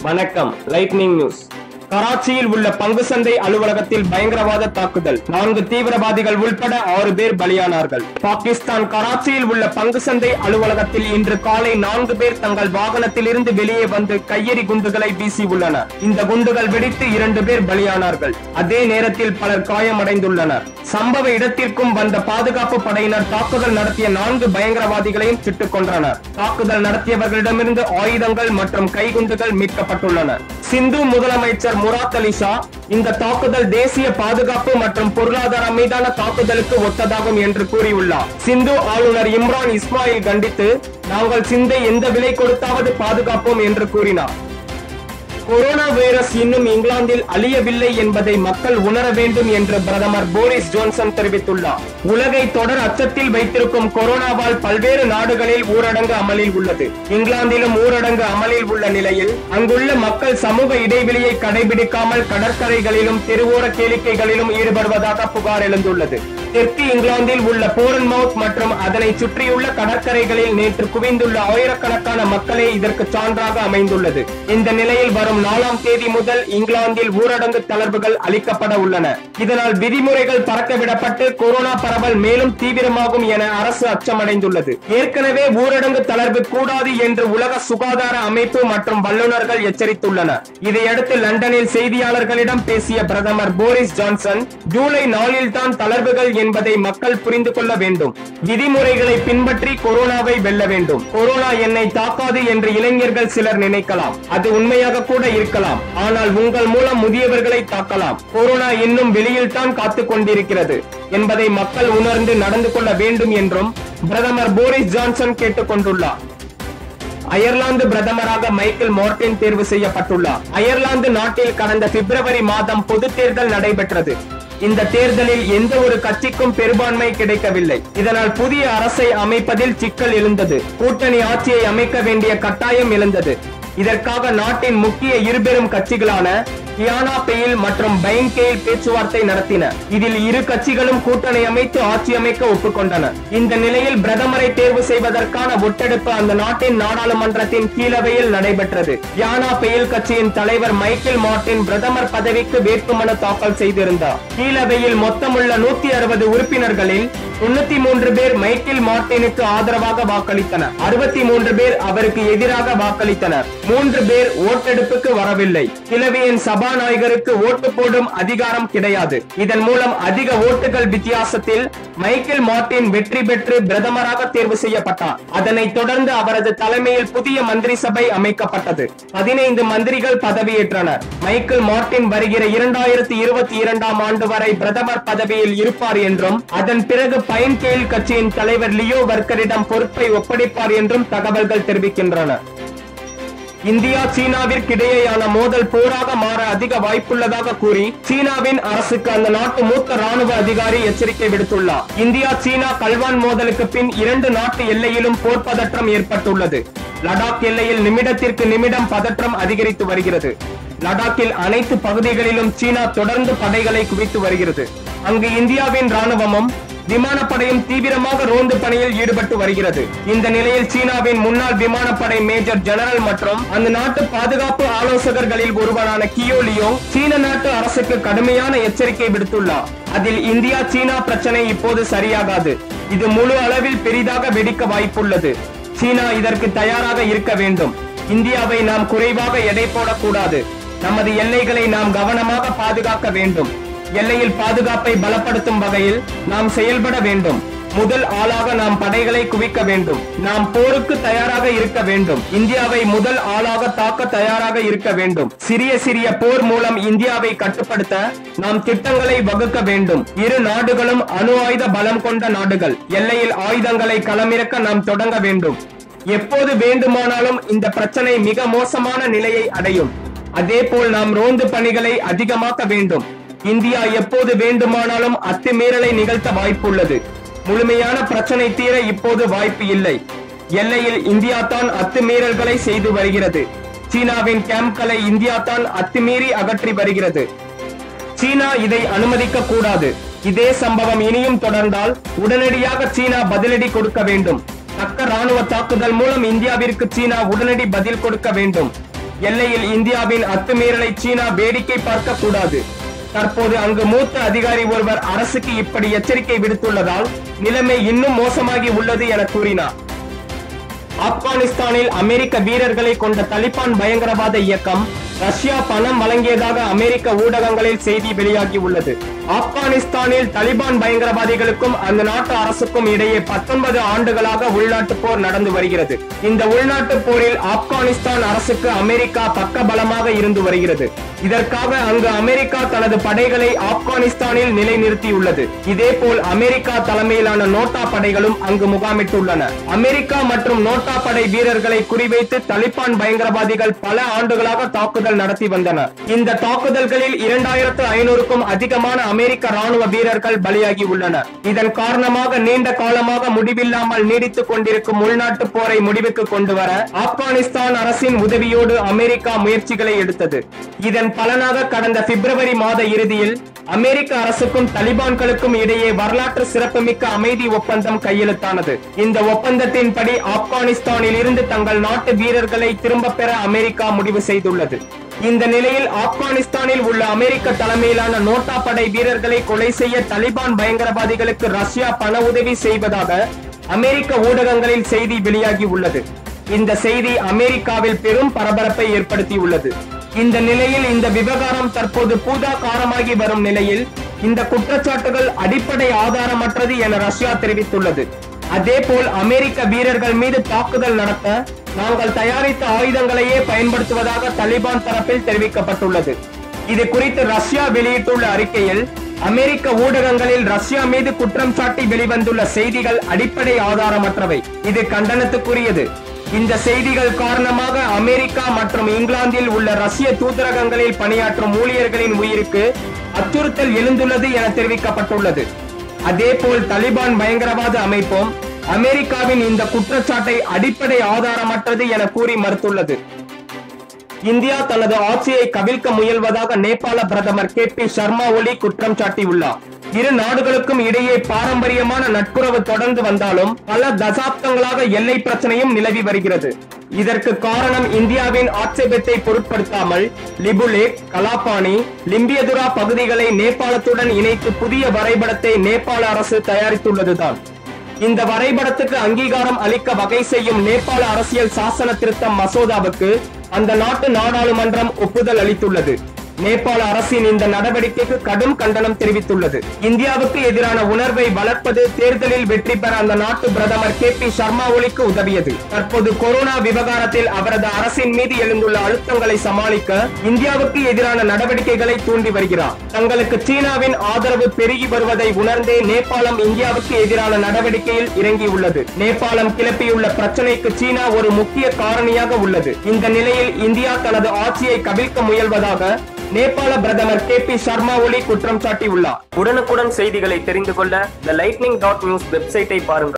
வணக்கம் lightning news கராச்சியில் உள்ள பங்கு சந்தை அலுவலகத்தில் பயங்கரவாத தாக்குதல் நான்கு தீவிரவாதிகள் உள்பட ஆறு பேர் பலியானார்கள் பாகிஸ்தான் கராச்சியில் உள்ள பங்கு சந்தை அலுவலகத்தில் இன்று காலை நான்கு பேர் தங்கள் வாகனத்தில் இருந்து வெளியே வந்து கையெறி குண்டுகளை வீசி உள்ளனர் இந்த குண்டுகள் வெடித்து இரண்டு பேர் பலியானார்கள் அதே நேரத்தில் பலர் காயமடைந்துள்ளனர் சம்பவ இடத்திற்கும் வந்த பாதுகாப்பு படையினர் தாக்குதல் நடத்திய நான்கு பயங்கரவாதிகளையும் சுட்டுக் கொன்றனர் தாக்குதல் நடத்தியவர்களிடமிருந்து ஆயுதங்கள் மற்றும் கைகுண்டுகள் மீட்கப்பட்டுள்ளன சிந்து முதலமைச்சர் முராத் அலி ஷா இந்த தாக்குதல் தேசிய பாதுகாப்பு மற்றும் பொருளாதாரம் மீதான தாக்குதலுக்கு ஒத்ததாகும் என்று கூறியுள்ளார் சிந்து ஆளுநர் இம்ரான் இஸ்மாயில் கண்டித்து நாங்கள் சிந்தை எந்த விலை கொடுத்தாவது பாதுகாப்போம் என்று கூறினார் கொரோனா வைரஸ் இன்னும் இங்கிலாந்தில் அழியவில்லை என்பதை மக்கள் உணர வேண்டும் என்று பிரதமர் போரிஸ் ஜோன்சன் தெரிவித்துள்ளார் உலகை தொடர் அச்சத்தில் வைத்திருக்கும் கொரோனாவால் பல்வேறு நாடுகளில் ஊரடங்கு அமலில் உள்ளது இங்கிலாந்திலும் ஊரடங்கு அமலில் உள்ள நிலையில் அங்குள்ள மக்கள் சமூக இடைவெளியை கடைபிடிக்காமல் கடற்கரைகளிலும் தெருவோர கேளிக்கைகளிலும் ஈடுபடுவதாக புகார் எழுந்துள்ளது தெற்கு இங்கிலாந்தில் உள்ள போரன்மவுத் மற்றும் அதனை சுற்றியுள்ள கடற்கரைகளில் நேற்று குவிந்துள்ள ஆயிரக்கணக்கான மக்களே இதற்கு சான்றாக அமைந்துள்ளது இந்த நிலையில் வரும் நாலாம் தேதி முதல் இங்கிலாந்தில் ஊரடங்கு தளர்வுகள் அளிக்கப்பட உள்ளன இதனால் விதிமுறைகள் பறக்கவிடப்பட்டு கொரோனா பரவல் மேலும் தீவிரமாகும் என அரசு அச்சமடைந்துள்ளது ஏற்கனவே ஊரடங்கு தளர்வு கூடாது என்று உலக சுகாதார அமைப்பு மற்றும் வல்லுநர்கள் எச்சரித்துள்ளனர் இதையடுத்து லண்டனில் செய்தியாளர்களிடம் பேசிய பிரதமர் போரிஸ் ஜான்சன் ஜூலை நாளில் தான் தளர்வுகள் என்பதை மக்கள் புரிந்து கொள்ள வேண்டும் விதிமுறைகளை பின்பற்றி கொரோனாவை வெல்ல வேண்டும் கொரோனா என்னை தாக்காது என்று இளைஞர்கள் சிலர் நினைக்கலாம் அது உண்மையாக கூட இருக்கலாம் ஆனால் உங்கள் மூலம் முதியவர்களை தாக்கலாம் கொரோனா இன்னும் வெளியில் தான் காத்துக் கொண்டிருக்கிறது என்பதை மக்கள் உணர்ந்து நடந்து கொள்ள வேண்டும் என்றும் பிரதமர் போரிஸ் ஜான்சன் கேட்டுக் கொண்டுள்ளார் அயர்லாந்து பிரதமராக மைக்கேல் மார்டின் தேர்வு செய்யப்பட்டுள்ளார் அயர்லாந்து நாட்டில் கடந்த பிப்ரவரி மாதம் பொது தேர்தல் நடைபெற்றது இந்த தேர்தலில் எந்த ஒரு கட்சிக்கும் பெரும்பான்மை கிடைக்கவில்லை இதனால் புதிய அரசை அமைப்பதில் சிக்கல் எழுந்தது கூட்டணி ஆட்சியை அமைக்க வேண்டிய கட்டாயம் எழுந்தது இதற்காக நாட்டின் முக்கிய இருபெரும் கட்சிகளான கியானா பெயில் மற்றும் பைன்கேயில் பேச்சுவார்த்தை நடத்தின இதில் இரு கட்சிகளும் கூட்டணி அமைத்து ஆட்சி அமைக்க ஒப்புக்கொண்டன இந்த நிலையில் பிரதமரை தேர்வு செய்வதற்கான ஒட்டெடுப்பு அந்த நாட்டின் நாடாளுமன்றத்தின் கீழவையில் நடைபெற்றது கியானா பெயில் கட்சியின் தலைவர் மைக்கேல் மார்டின் பிரதமர் பதவிக்கு வேட்புமனு தாக்கல் செய்திருந்தார் கீழவையில் மொத்தமுள்ள நூத்தி அறுபது உறுப்பினர்களில் தொண்ணூத்தி மூன்று பேர் மைக்கேல் மார்டினுக்கு ஆதரவாக வாக்களித்தனர் அறுபத்தி மூன்று பேர் அவருக்கு எதிராக வாக்களித்தனர் மூன்று பேர் ஓட்டெடுப்புக்கு வரவில்லை கிழவியின் சபாநாயகருக்கு ஓட்டு போடும் அதிகாரம் கிடையாது இதன் மூலம் அதிக ஓட்டுகள் வித்தியாசத்தில் மைக்கேல் மார்டின் வெற்றி பெற்று பிரதமராக தேர்வு செய்யப்பட்டார் அதனைத் தொடர்ந்து அவரது தலைமையில் புதிய மந்திரி சபை அமைக்கப்பட்டது பதினைந்து மந்திரிகள் பதவியேற்றனர் மைக்கேல் மார்டின் வருகிற இரண்டாயிரத்தி இருபத்தி இரண்டாம் ஆண்டு வரை பிரதமர் பதவியில் இருப்பார் என்றும் அதன் பிறகு பயன் கேல் கட்சியின் தலைவர் லியோ வர்க்கரிடம் பொறுப்பை ஒப்படைப்பார் என்றும் தகவல்கள் தெரிவிக்கின்றன இந்தியா சீனாவிற்கிடையேயான மோதல் போராக மாற அதிக வாய்ப்புள்ளதாக கூறி சீனாவின் அரசுக்கு அந்த நாட்டு மூத்த ராணுவ அதிகாரி எச்சரிக்கை விடுத்துள்ளார் இந்தியா சீனா கல்வான் மோதலுக்கு பின் இரண்டு நாட்டு எல்லையிலும் போர் பதற்றம் ஏற்பட்டுள்ளது லடாக் எல்லையில் நிமிடத்திற்கு நிமிடம் பதற்றம் அதிகரித்து வருகிறது லடாக்கில் அனைத்து பகுதிகளிலும் சீனா தொடர்ந்து படைகளை குவித்து வருகிறது அங்கு இந்தியாவின் ராணுவமும் விமானப்படையும் தீவிரமாக ரோந்து பணியில் ஈடுபட்டு வருகிறது இந்த நிலையில் சீனாவின் முன்னாள் விமானப்படை மேஜர் ஜெனரல் மற்றும் அந்த நாட்டு பாதுகாப்பு ஆலோசகர்களில் ஒருவரான கியோ லியோ சீன நாட்டு அரசுக்கு கடுமையான எச்சரிக்கை விடுத்துள்ளார் அதில் இந்தியா சீனா பிரச்சனை இப்போது சரியாகாது இது முழு அளவில் பெரிதாக வெடிக்க வாய்ப்புள்ளது சீனா இதற்கு தயாராக இருக்க வேண்டும் இந்தியாவை நாம் குறைவாக எடை போடக்கூடாது நமது எல்லைகளை நாம் கவனமாக பாதுகாக்க வேண்டும் எல்லையில் பாதுகாப்பை பலப்படுத்தும் வகையில் நாம் செயல்பட வேண்டும் முதல் ஆளாக நாம் படைகளை குவிக்க வேண்டும் நாம் போருக்கு தயாராக இருக்க வேண்டும் இந்தியாவை முதல் ஆளாக தாக்க தயாராக இருக்க வேண்டும் சிறிய சிறிய போர் மூலம் இந்தியாவை கட்டுப்படுத்த நாம் திட்டங்களை வகுக்க வேண்டும் இரு நாடுகளும் அணு ஆயுத பலம் கொண்ட நாடுகள் எல்லையில் ஆயுதங்களை களமிறக்க நாம் தொடங்க வேண்டும் எப்போது வேண்டுமானாலும் இந்த பிரச்சனை மிக மோசமான நிலையை அடையும் அதேபோல் நாம் ரோந்து பணிகளை அதிகமாக்க வேண்டும் இந்தியா எப்போது வேண்டுமானாலும் அத்துமீறலை நிகழ்த்த வாய்ப்புள்ளது முழுமையான பிரச்சனை தீர இப்போது வாய்ப்பு இல்லை எல்லையில் இந்தியா தான் அத்துமீறல்களை செய்து வருகிறது சீனாவின் கேம்ப்களை இந்தியா தான் அத்துமீறி அகற்றி வருகிறது சீனா இதை அனுமதிக்க கூடாது இதே சம்பவம் இனியும் தொடர்ந்தால் உடனடியாக சீனா பதிலடி கொடுக்க வேண்டும் தக்க ராணுவ தாக்குதல் மூலம் இந்தியாவிற்கு சீனா உடனடி பதில் கொடுக்க வேண்டும் எல்லையில் இந்தியாவின் அத்துமீறலை சீனா வேடிக்கை பார்க்க கூடாது தற்போது அங்கு மூத்த அதிகாரி ஒருவர் அரசுக்கு இப்படி எச்சரிக்கை விடுத்துள்ளதால் நிலைமை இன்னும் மோசமாகி உள்ளது என கூறினார் ஆப்கானிஸ்தானில் அமெரிக்க வீரர்களை கொண்ட தலிபான் பயங்கரவாத இயக்கம் ரஷ்யா பணம் வழங்கியதாக அமெரிக்க ஊடகங்களில் செய்தி வெளியாகி உள்ளது ஆப்கானிஸ்தானில் தலிபான் பயங்கரவாதிகளுக்கும் அந்த நாட்டு அரசுக்கும் இடையே பத்தொன்பது ஆண்டுகளாக உள்நாட்டு போர் நடந்து வருகிறது இந்த உள்நாட்டு போரில் ஆப்கானிஸ்தான் அரசுக்கு அமெரிக்கா பக்கபலமாக இருந்து வருகிறது இதற்காக அங்கு அமெரிக்கா தனது படைகளை ஆப்கானிஸ்தானில் நிலைநிறுத்தியுள்ளது இதேபோல் அமெரிக்கா தலைமையிலான நோட்டா படைகளும் அங்கு முகாமிட்டுள்ளன அமெரிக்கா மற்றும் நோட்டா படை வீரர்களை குறிவைத்து தலிபான் பயங்கரவாதிகள் பல ஆண்டுகளாக தாக்குதல் நடத்தி வந்தனர் இந்த தாக்குதல்களில் இரண்டாயிரத்து ஐநூறுக்கும் அதிகமான அமெரிக்க ராணுவ வீரர்கள் பலியாகி உள்ளனர் இதன் காரணமாக நீண்ட காலமாக முடிவில்லாமல் நீடித்துக் கொண்டிருக்கும் உள்நாட்டு போரை முடிவுக்கு கொண்டு வர ஆப்கானிஸ்தான் அரசின் உதவியோடு அமெரிக்கா முயற்சிகளை எடுத்தது இதன் பலனாக கடந்த பிப்ரவரி மாத இறுதியில் அமெரிக்க அரசுக்கும் தலிபான்களுக்கும் இடையே வரலாற்று சிறப்புமிக்க அமைதி ஒப்பந்தம் கையெழுத்தானது இந்த ஒப்பந்தத்தின்படி ஆப்கானிஸ்தானில் இருந்து தங்கள் நாட்டு வீரர்களை திரும்ப பெற அமெரிக்கா முடிவு செய்துள்ளது இந்த நிலையில் ஆப்கானிஸ்தானில் உள்ள அமெரிக்க தலைமையிலான நோட்டா படை வீரர்களை கொலை செய்ய தலிபான் பயங்கரவாதிகளுக்கு ரஷ்யா பண உதவி செய்வதாக அமெரிக்க ஊடகங்களில் செய்தி வெளியாகி உள்ளது இந்த செய்தி அமெரிக்காவில் பெரும் பரபரப்பை ஏற்படுத்தியுள்ளது இந்த நிலையில் இந்த விவகாரம் தற்போது பூதாகாரமாகி வரும் நிலையில் இந்த குற்றச்சாட்டுகள் அடிப்படை ஆதாரமற்றது என ரஷ்யா தெரிவித்துள்ளது அதேபோல் அமெரிக்க வீரர்கள் மீது தாக்குதல் நடத்த நாங்கள் தயாரித்த ஆயுதங்களையே பயன்படுத்துவதாக தலிபான் தரப்பில் தெரிவிக்கப்பட்டுள்ளது இது குறித்து ரஷ்யா வெளியிட்டுள்ள அறிக்கையில் அமெரிக்க ஊடகங்களில் ரஷ்யா மீது குற்றம் சாட்டி வெளிவந்துள்ள செய்திகள் அடிப்படை ஆதாரமற்றவை இது கண்டனத்துக்குரியது இந்த செய்திகள் காரணமாக அமெரிக்கா மற்றும் இங்கிலாந்தில் உள்ள ரஷ்ய தூதரகங்களில் பணியாற்றும் ஊழியர்களின் உயிருக்கு அச்சுறுத்தல் எழுந்துள்ளது என தெரிவிக்கப்பட்டுள்ளது அதேபோல் தலிபான் பயங்கரவாத அமைப்பும் அமெரிக்காவின் இந்த குற்றச்சாட்டை அடிப்படை ஆதாரமற்றது என கூறி மறுத்துள்ளது இந்தியா தனது ஆட்சியை கவிழ்க்க முயல்வதாக நேபாள பிரதமர் கே பி சர்மா ஒலி குற்றம் சாட்டியுள்ளார் இரு நாடுகளுக்கும் இடையே பாரம்பரியமான நட்புறவு தொடர்ந்து வந்தாலும் பல தசாப்தங்களாக எல்லை பிரச்சனையும் நிலவி வருகிறது இதற்கு காரணம் இந்தியாவின் ஆட்சேபத்தை பொருட்படுத்தாமல் லிபுலேக் கலாபாணி லிம்பியதுரா பகுதிகளை நேபாளத்துடன் இணைத்து புதிய வரைபடத்தை நேபாள அரசு தயாரித்துள்ளதுதான் இந்த வரைபடத்துக்கு அங்கீகாரம் அளிக்க வகை செய்யும் நேபாள அரசியல் சாசன திருத்தம் மசோதாவுக்கு அந்த நாட்டு நாடாளுமன்றம் ஒப்புதல் அளித்துள்ளது நேபாள அரசின் இந்த நடவடிக்கைக்கு கடும் கண்டனம் தெரிவித்துள்ளது இந்தியாவுக்கு எதிரான உணர்வை வளர்ப்பது தேர்தலில் வெற்றி பெற அந்த நாட்டு பிரதமர் கே பி சர்மா ஒலிக்கு உதவியது தற்போது கொரோனா விவகாரத்தில் அவரது அரசின் மீது எழுந்துள்ள அழுத்தங்களை சமாளிக்க இந்தியாவுக்கு எதிரான நடவடிக்கைகளை தூண்டி வருகிறார் தங்களுக்கு சீனாவின் ஆதரவு பெருகி வருவதை உணர்ந்தே நேபாளம் இந்தியாவுக்கு எதிரான நடவடிக்கையில் இறங்கியுள்ளது நேபாளம் கிளப்பியுள்ள பிரச்சனைக்கு சீனா ஒரு முக்கிய காரணியாக உள்ளது இந்த நிலையில் இந்தியா தனது ஆட்சியை கவிழ்க்க முயல்வதாக நேபாள பிரதமர் கே பி சர்மா ஒலி குற்றம் சாட்டியுள்ளார் உடனுக்குடன் செய்திகளை தெரிந்து கொள்ள த லைட்னிங் டாட் நியூஸ் வெப்சைட்டை பாருங்கள்